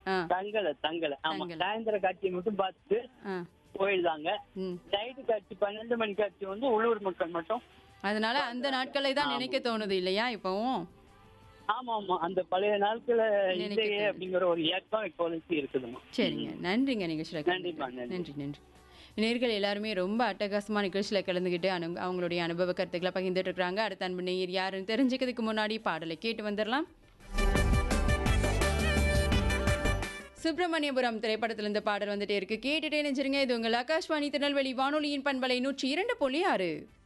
ஆ தங்கல தங்கல ஆமா தங்கல. சாயந்தர காட்சியை மட்டும் பார்த்துட்டு ஆ போயிடுதாங்க ம் நைட்டு காட்சி பன்னெண்டு மணி காட்சி வந்து உள்ளூர் மக்கள் மட்டும் அதனால அந்த நாட்களை தான் நினைக்க தோணுது இல்லையா இப்பவும் ஆமா ஆமா அந்த பழைய நாட்கள நினைக்க இல்லையே தோணுது. அப்படிங்கிற ஒரு ஏக்கம் இப்போதைக்கு இருக்குதுமா சரிங்க நன்றிங்க நிகழ்ச்சியில் நன்றிம்மா, கலந்துக்கிட்டதுக்கு. நன்றி. நன்றி நன்றி நேர்கள் எல்லாருமே ரொம்ப அட்டகாசமா நிகழ்ச்சியில் கலந்துக்கிட்டு அனு அவங்களுடைய அனுபவ கருத்துக்களை பகிர்ந்துட்டு இருக்காங்க அடுத்த அன்பு நேயர் யாருன்னு தெரிஞ்சுக்கிறதுக்கு முன்னாடி பாடலை கேட்டு வந்துடலாம் சுப்பிரமணியபுரம் திரைப்படத்திலிருந்து பாடல் வந்துட்டே இருக்கு கேட்டுட்டே நினைச்சிருங்க இது உங்கள் ஆகாஷ்வாணி திருநெல்வேலி வானொலியின் பண்பலை நூற்றி இரண்டு புள்ளி ஆறு